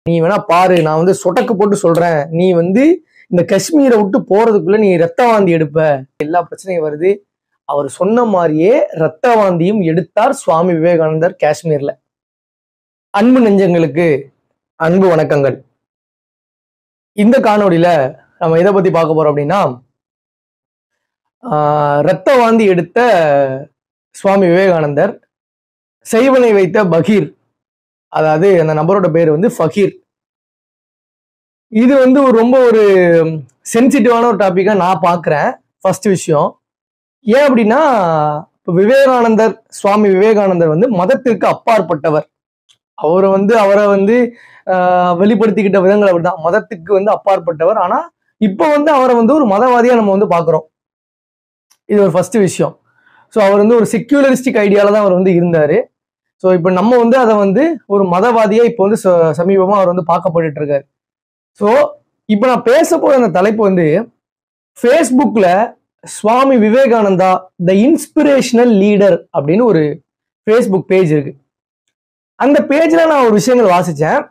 நீ வேணா பாரு நான் வந்து சொடக்கு போட்டு சொல்றேன் நீ வந்து இந்த காஷ்மீரை விட்டு போறதுக்குள்ள நீ ரத்த வாந்தி எடுப்ப எல்லா பிரச்சனையும் வருது அவர் சொன்ன மாதிரியே ரத்த வாந்தியும் எடுத்தார் சுவாமி விவேகானந்தர் காஷ்மீர்ல அன்பு நெஞ்சங்களுக்கு அன்பு வணக்கங்கள் இந்த காணொளியில நம்ம எதை பத்தி பார்க்க போறோம் அப்படின்னா ஆஹ், ரத்த வாந்தி எடுத்த சுவாமி விவேகானந்தர் செய்வனை வைத்த பகீர் அதாவது அந்த நபரோட பேர் வந்து ஃபகீர் இது வந்து ஒரு ரொம்ப ஒரு சென்சிட்டிவான ஒரு டாபிக்கா நான் பார்க்குறேன் ஃபர்ஸ்ட் விஷயம் ஏன் அப்படின்னா இப்போ விவேகானந்தர் சுவாமி விவேகானந்தர் வந்து மதத்திற்கு அப்பாற்பட்டவர் அவரை வந்து அவரை வந்து ஆஹ், வெளிப்படுத்திக்கிட்ட விதங்கள் அப்படிதான் மதத்துக்கு வந்து அப்பாற்பட்டவர் ஆனா இப்போ வந்து அவரை வந்து ஒரு மதவாதியா நம்ம வந்து பார்க்குறோம் இது ஒரு ஃபர்ஸ்ட் விஷயம் ஸோ அவர் வந்து ஒரு செக்யூலரிஸ்டிக் ஐடியால தான் அவர் வந்து இருந்தாரு ஸோ இப்போ நம்ம வந்து அதை வந்து ஒரு மதவாதியா இப்போ வந்து ச- சமீபமா அவர் வந்து பார்க்கப்பட்டுட்டு இருக்காரு ஸோ இப்போ நான் பேச போற அந்த தலைப்பு வந்து ஃபேஸ்புக்ல Swami Vivekananda the inspirational leader அப்படின்னு ஒரு ஃபேஸ்புக் பேஜ் இருக்கு அந்த பேஜ்ல நான் ஒரு விஷயங்கள் வாசிச்சேன்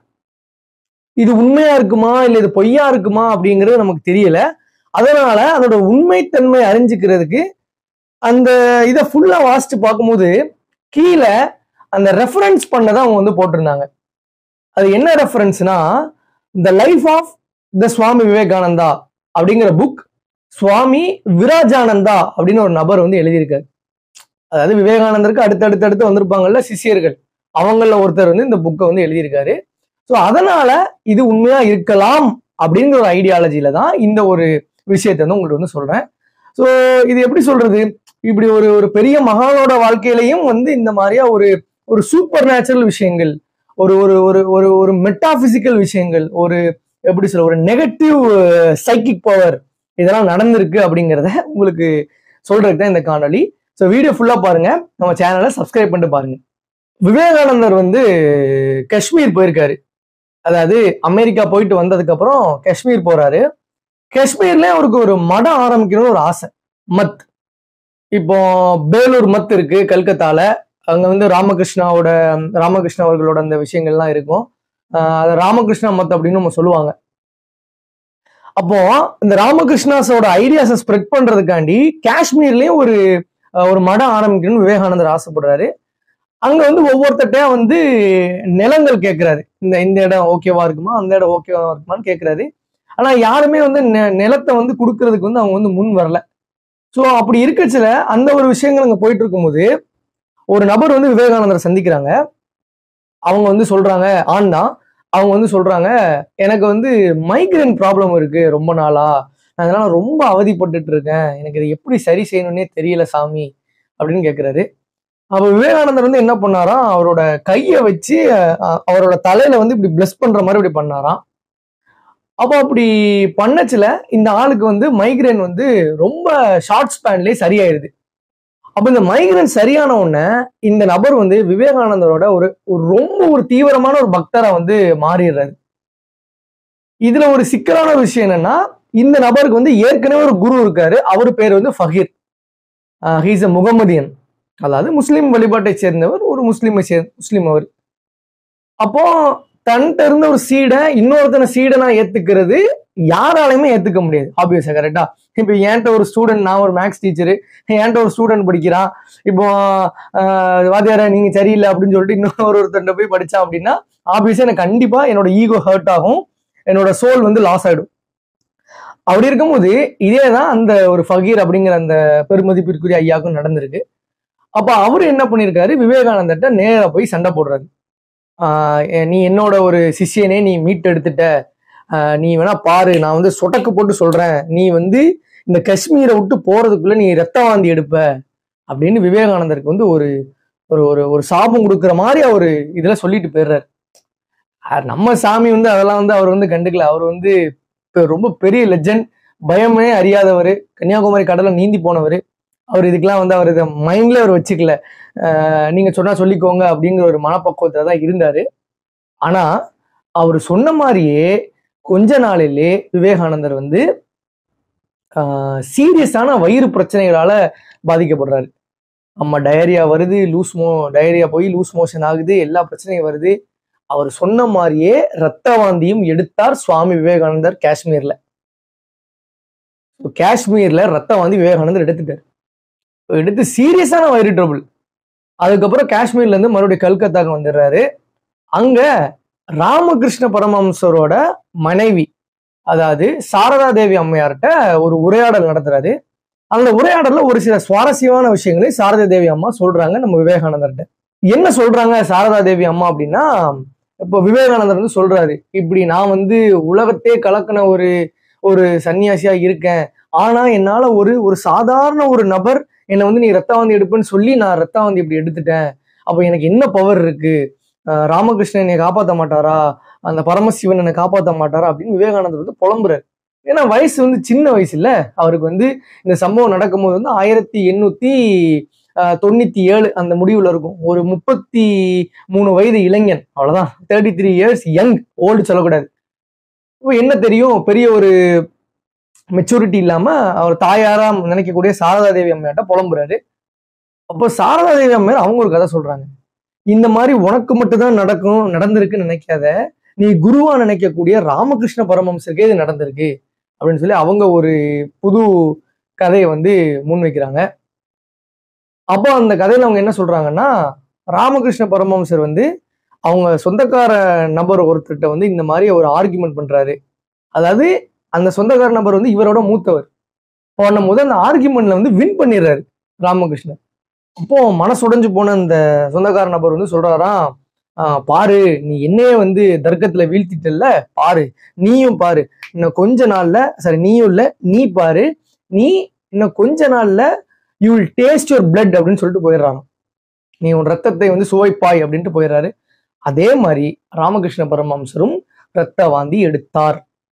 இது உண்மையா இருக்குமா இல்ல இது பொய்யா இருக்குமா அப்படிங்கிறது நமக்கு தெரியல அதனால அதோட உண்மைத்தன்மை அறிஞ்சுக்கிறதுக்கு அந்த இதை ஃபுல்லா வாசிச்சு பார்க்கும்போது கீழே அந்த ரெஃபரன்ஸ் பண்ணதை அவங்க வந்து போட்டிருந்தாங்க அது என்ன ரெஃபரன்ஸ்னா the life of the Swami Vivekananda அப்படிங்கிற புக் சுவாமி விராஜானந்தா அப்படின்னு ஒரு நபர் வந்து எழுதியிருக்காரு அதாவது விவேகானந்தருக்கு அடுத்து அடுத்து அடுத்து வந்திருப்பாங்கல்ல சிஷ்யர்கள் அவங்கள ஒருத்தர் வந்து இந்த புக்கை வந்து எழுதியிருக்காரு ஸோ அதனால இது உண்மையா இருக்கலாம் அப்படிங்கிற ஒரு ஐடியாலஜியில தான் இந்த ஒரு விஷயத்தை வந்து உங்களுக்கு வந்து சொல்றேன் ஸோ இது எப்படி சொல்றது இப்படி ஒரு ஒரு பெரிய மகானோட வாழ்க்கையிலையும் வந்து இந்த மாதிரியா ஒரு ஒரு சூப்பர் நேச்சுரல் விஷயங்கள் ஒரு ஒரு ஒரு ஒரு ஒரு மெட்டாபிசிக்கல் விஷயங்கள் ஒரு எப்படி சொல்ல ஒரு நெகட்டிவ் சைக்கிக் பவர் இதெல்லாம் நடந்திருக்கு அப்படிங்கிறத உங்களுக்கு சொல்றதுக்கு தான் இந்த காணொளி ஸோ வீடியோ ஃபுல்லா பாருங்க நம்ம சேனலை சப்ஸ்கிரைப் பண்ணிட்டு பாருங்க விவேகானந்தர் வந்து காஷ்மீர் போயிருக்காரு அதாவது அமெரிக்கா போயிட்டு வந்ததுக்கு அப்புறம் காஷ்மீர் போறாரு காஷ்மீர்ல அவருக்கு ஒரு மடம் ஆரம்பிக்கணும்னு ஒரு ஆசை மத் இப்போ பேலூர் மத் இருக்கு கல்கத்தால அங்க வந்து ராமகிருஷ்ணாவோட ராமகிருஷ்ணா அவர்களோட அந்த விஷயங்கள்லாம் இருக்கும் ஆஹ் அது ராமகிருஷ்ணா மத் அப்படின்னு நம்ம சொல்லுவாங்க அப்போ இந்த ராமகிருஷ்ணாஸோட ஐடியாஸை ஸ்ப்ரெட் பண்றதுக்காண்டி காஷ்மீர்லயும் ஒரு ஆஹ் ஒரு மடம் ஆரம்பிக்கணும்னு விவேகானந்தர் ஆசைப்படுறாரு அங்க வந்து ஒவ்வொருத்தட்டையா வந்து நிலங்கள் கேட்கிறாரு இந்த இந்த இடம் ஓகேவா இருக்குமா அந்த இடம் ஓகேவா இருக்குமான்னு கேட்கிறாரு ஆனா யாருமே வந்து நெ- நிலத்தை வந்து கொடுக்கறதுக்கு வந்து அவங்க வந்து முன் வரல ஸோ அப்படி இருக்கச்சுல அந்த ஒரு விஷயங்கள் அங்க போயிட்டு இருக்கும்போது ஒரு நபர் வந்து விவேகானந்தரை சந்திக்கிறாங்க அவங்க வந்து சொல்றாங்க ஆண் தான் அவங்க வந்து சொல்றாங்க எனக்கு வந்து மைக்ரேன் ப்ராப்ளம் இருக்கு ரொம்ப நாளா நான் அதனால ரொம்ப அவதிப்பட்டுட்டு இருக்கேன் எனக்கு இதை எப்படி சரி செய்யணும்னே தெரியல சாமி அப்படின்னு கேட்கிறாரு அப்ப விவேகானந்தர் வந்து என்ன பண்ணாராம் அவரோட கையை வச்சு அஹ், அவரோட தலையில வந்து இப்படி பிளஸ் பண்ற மாதிரி இப்படி பண்ணாராம் அப்போ அப்படி பண்ணச்சுல இந்த ஆளுக்கு வந்து மைக்ரேன் வந்து ரொம்ப ஷார்ட் ஸ்பேன்லயே சரியாயிருது அப்ப இந்த மைக்ரேன் சரியான உடனே இந்த நபர் வந்து விவேகானந்தரோட ஒரு ஒரு ரொம்ப ஒரு தீவிரமான ஒரு பக்தரா வந்து மாறிடுறாரு இதுல ஒரு சிக்கலான ஒரு விஷயம் என்னன்னா இந்த நபருக்கு வந்து ஏற்கனவே ஒரு குரு இருக்காரு அவர் பேர் வந்து ஃபகீர் ஹீஸ் அ முகமதியன் அதாவது முஸ்லீம் வழிபாட்டை சேர்ந்தவர் ஒரு முஸ்லீமை சேர் முஸ்லீம் அவர் அப்போ தன்கிட்ட இருந்த ஒரு சீடை இன்னொருத்தனை சீடனா ஏத்துக்கிறது யாராலையுமே ஏத்துக்க முடியாது ஆப்வியஸா கரெக்டா இப்போ என்கிட்ட ஒரு ஸ்டூடெண்ட் நான் ஒரு மேக்ஸ் டீச்சரு என்கிட்ட ஒரு ஸ்டூடெண்ட் படிக்கிறான் இப்போ ஆஹ், வாத்தியாரா நீங்க சரியில்லை அப்படின்னு சொல்லிட்டு இன்னொரு ஒருத்தர்கிட்ட போய் படிச்சான் அப்படின்னா ஆப்வியஸா எனக்கு கண்டிப்பா என்னோட ஈகோ ஹர்ட் ஆகும் என்னோட சோல் வந்து லாஸ் ஆயிடும் அப்படி இருக்கும்போது இதே தான் அந்த ஒரு ஃபகீர் அப்படிங்கிற அந்த பெருமதிப்பிற்குரிய ஐயாவுக்கும் நடந்திருக்கு அப்ப அவரு என்ன பண்ணிருக்காரு விவேகானந்தர்ட்ட நேரா போய் சண்டை போடுறாரு ஆஹ் எ- நீ என்னோட ஒரு சிஷ்யனே நீ மீட் எடுத்துட்ட ஆஹ் நீ வேணா பாரு நான் வந்து சொடக்கு போட்டு சொல்றேன் நீ வந்து இந்த காஷ்மீரை விட்டு போறதுக்குள்ள நீ ரத்த வாந்தி எடுப்ப அப்படின்னு விவேகானந்தருக்கு வந்து ஒரு ஒரு ஒரு ஒரு சாபம் கொடுக்குற மாதிரி அவர் இதுல சொல்லிட்டு போயிடுறாரு ஆஹ் நம்ம சாமி வந்து அதெல்லாம் வந்து அவர் வந்து கண்டுக்கல அவர் வந்து இப்ப ரொம்ப பெரிய லெஜண்ட் பயமே அறியாதவர் கன்னியாகுமரி கடலை நீந்தி போனவர் அவர் இதுக்கெல்லாம் வந்து அவர் இதை மைண்ட்ல அவர் வச்சுக்கல ஆஹ் நீங்க சொன்னா சொல்லிக்கோங்க அப்படிங்கிற ஒரு மனப்பக்குவத்துல தான் இருந்தாரு ஆனா அவர் சொன்ன மாதிரியே கொஞ்ச நாளிலே விவேகானந்தர் வந்து சீரியஸான வயிறு பிரச்சனைகளால பாதிக்கப்படுறாரு நம்ம டயரியா வருது லூஸ் மோ டயரியா போய் லூஸ் மோஷன் ஆகுது எல்லா பிரச்சனையும் வருது அவர் சொன்ன மாதிரியே ரத்த வாந்தியும் எடுத்தார் சுவாமி விவேகானந்தர் காஷ்மீர்ல So, காஷ்மீர்ல ரத்த வாந்தி விவேகானந்தர் எடுத்துட்டார் So, எடுத்து சீரியஸான வயிறு ட்ரபிள் அதுக்கப்புறம் காஷ்மீர்ல இருந்து மறுபடியும் கல்கத்தாக்கு வந்துடுறாரு அங்க ராமகிருஷ்ண பரமஹம்சரோட மனைவி அதாவது சாரதா தேவி அம்மையார்கிட்ட ஒரு உரையாடல் நடத்துறாரு அந்த உரையாடல்ல ஒரு சில சுவாரஸ்யமான விஷயங்களை சாரதா தேவி அம்மா சொல்றாங்க நம்ம விவேகானந்தர்கிட்ட என்ன சொல்றாங்க சாரதா தேவி அம்மா அப்படின்னா இப்போ விவேகானந்தர் வந்து சொல்றாரு இப்படி நான் வந்து உலகத்தே கலக்கின ஒரு ஒரு சன்னியாசியா இருக்கேன் ஆனா என்னால ஒரு ஒரு சாதாரண ஒரு நபர் என்னை வந்து நீ ரத்தாவந்தி எடுப்பேன்னு சொல்லி நான் ரத்தாவந்தி இப்படி எடுத்துட்டேன் அப்ப எனக்கு என்ன பவர் இருக்கு அஹ் ராமகிருஷ்ணன் என்னை காப்பாற்ற மாட்டாரா அந்த பரமசிவன் என்னை காப்பாற்ற மாட்டாரா அப்படின்னு விவேகானந்தர் வந்து புலம்புறாரு ஏன்னா வயசு வந்து சின்ன வயசு இல்ல அவருக்கு வந்து இந்த சம்பவம் நடக்கும்போது வந்து ஆயிரத்தி எண்ணூத்தி அஹ், தொண்ணூத்தி ஏழு அந்த முடிவுல இருக்கும் ஒரு முப்பத்தி மூணு வயது இளைஞன் அவ்வளவுதான் thirty three years young old சொல்லக்கூடாது இப்போ என்ன தெரியும் பெரிய ஒரு மெச்சூரிட்டி இல்லாம அவர் தாயாரா நினைக்கக்கூடிய சாரதா தேவி அம்மையாட்ட புலம்புறாரு அப்போ சாரதா தேவி அம்மையார் அவங்க ஒரு கதை சொல்றாங்க இந்த மாதிரி உனக்கு மட்டும்தான் நடக்கும் நடந்திருக்குன்னு நினைக்காத நீ குருவா நினைக்கக்கூடிய ராமகிருஷ்ண பரமஹம்சருக்கே இது நடந்திருக்கு அப்படின்னு சொல்லி அவங்க ஒரு புது கதையை வந்து முன் வைக்கிறாங்க அப்போ அந்த கதையில அவங்க என்ன சொல்றாங்கன்னா ராமகிருஷ்ண பரமஹம்சர் வந்து அவங்க சொந்தக்கார நபர் ஒருத்தர்கிட்ட வந்து இந்த மாதிரி ஒரு ஆர்குமெண்ட் பண்றாரு அதாவது அந்த சொந்தக்கார நபர் வந்து இவரோட மூத்தவர் பண்ணும் போது அந்த ஆர்குமெண்ட்ல வந்து வின் பண்ணிடுறாரு ராமகிருஷ்ணன் அப்போ மனசுடைஞ்சு போன அந்த சொந்தக்கார நபர் வந்து சொல்றாராம் "ஆஹ், பாரு நீ என்னையே வந்து தர்க்கத்துல வீழ்த்திட்டல்ல பாரு நீயும் பாரு இன்னும் கொஞ்ச நாள்ல சரி நீயும் இல்ல நீ பாரு நீ இன்னும் கொஞ்ச நாள்ல you will taste your blood அப்படின்னு சொல்லிட்டு போயிடுறாங்க நீ உன் ரத்தத்தை வந்து சுவைப்பாய் அப்படின்ட்டு போயிடுறாரு அதே மாதிரி ராமகிருஷ்ண பரமஹம்சரும் ரத்த வாந்தி எடுத்தார்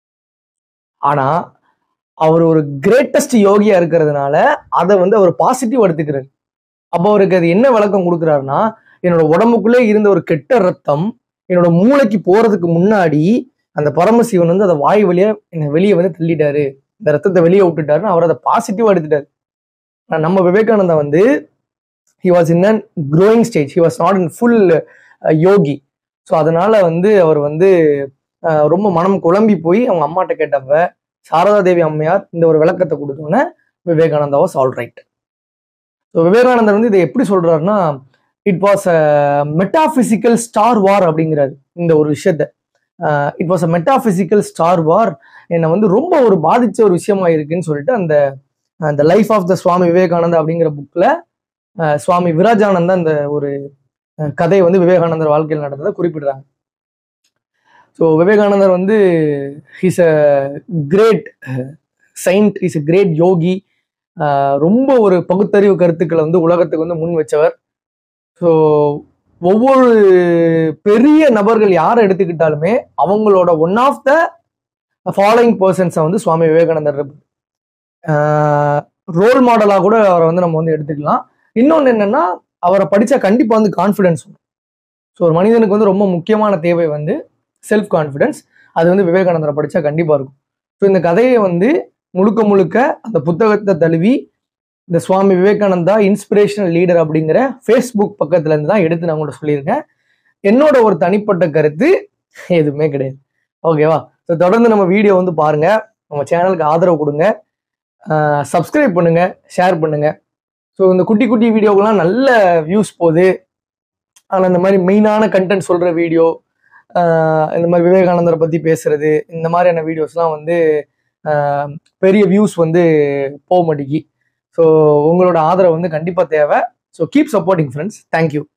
ஆனா அவர் ஒரு கிரேட்டஸ்ட் யோகியா இருக்கிறதுனால அதை வந்து அவர் பாசிட்டிவ் எடுத்துக்கிறார் அப்போ அவருக்கு அது என்ன விளக்கம் கொடுக்குறாருன்னா என்னோட உடம்புக்குள்ளே இருந்த ஒரு கெட்ட ரத்தம் என்னோட மூளைக்கு போறதுக்கு முன்னாடி அந்த பரமசிவன் வந்து அதை வாய் வழியா என்னை வெளியே வந்து தள்ளிட்டாரு இந்த ரத்தத்தை வெளியே விட்டுட்டாருன்னு அவர் அதை பாசிட்டிவா எடுத்துட்டாரு ஆனா நம்ம விவேகானந்தா வந்து he was in an growing stage he was not in full yogi so அதனால வந்து அவர் வந்து அஹ், ரொம்ப மனம் குழம்பி போய் அவங்க அம்மாட்ட கேட்டப்ப சாரதா தேவி அம்மையார் இந்த ஒரு விளக்கத்தை கொடுத்தோன்னே Vivekananda was all right so விவேகானந்தர் வந்து இதை எப்படி சொல்றாருன்னா it was a metaphysical star war அப்படிங்கிறாரு இந்த ஒரு விஷயத்த it was a metaphysical star war என்னை வந்து ரொம்ப ஒரு பாதிச்ச ஒரு விஷயமா இருக்குன்னு சொல்லிட்டு அந்த அந்த life of the Swami Vivekananda அப்படிங்கிற புக்ல சுவாமி விராஜானந்தா அந்த ஒரு அஹ், கதையை வந்து விவேகானந்தர் வாழ்க்கையில் நடந்ததை குறிப்பிடுறாங்க ஸோ விவேகானந்தர் வந்து he's a great saint is a great yogi ah ரொம்ப ஒரு பகுத்தறிவு கருத்துக்களை வந்து உலகத்துக்கு வந்து முன் வச்சவர் ஸோ ஒவ்வொரு பெரிய நபர்கள் யாரை எடுத்துக்கிட்டாலுமே அவங்களோட ஒன் ஆஃப் த ஃபாலோயிங் பர்சன்ஸை வந்து சுவாமி விவேகானந்தர் ரோல் மாடலாக கூட அவரை வந்து நம்ம வந்து எடுத்துக்கலாம் இன்னொன்று என்னன்னா அவரை படித்தா கண்டிப்பாக வந்து கான்ஃபிடென்ஸ் வரும் ஸோ ஒரு மனிதனுக்கு வந்து ரொம்ப முக்கியமான தேவை வந்து செல்ஃப் கான்ஃபிடென்ஸ் அது வந்து விவேகானந்தரை படித்தா கண்டிப்பாக இருக்கும் ஸோ இந்த கதையை வந்து முழுக்க முழுக்க அந்த புத்தகத்தை தழுவி இந்த சுவாமி விவேகானந்தா இன்ஸ்பிரேஷனல் லீடர் அப்படிங்கிற ஃபேஸ்புக் பக்கத்துல இருந்து தான் எடுத்து நான் உங்கள்ட்ட சொல்லியிருக்கேன் என்னோட ஒரு தனிப்பட்ட கருத்து எதுவுமே கிடையாது ஓகேவா ஸோ தொடர்ந்து நம்ம வீடியோ வந்து பாருங்க நம்ம சேனலுக்கு ஆதரவு கொடுங்க சப்ஸ்கிரைப் பண்ணுங்க ஷேர் பண்ணுங்க ஸோ இந்த குட்டி குட்டி வீடியோக்கெல்லாம் நல்ல வியூஸ் போகுது ஆனால் இந்த மாதிரி மெயினான கண்டென்ட் சொல்கிற வீடியோ இந்த மாதிரி விவேகானந்தரை பற்றி பேசுறது இந்த மாதிரியான வீடியோஸ்லாம் வந்து ஆஹ் பெரிய வியூஸ் வந்து போக மாட்டேங்கி ஸோ உங்களோட ஆதரவு வந்து கண்டிப்பாக தேவை so keep supporting friends thank you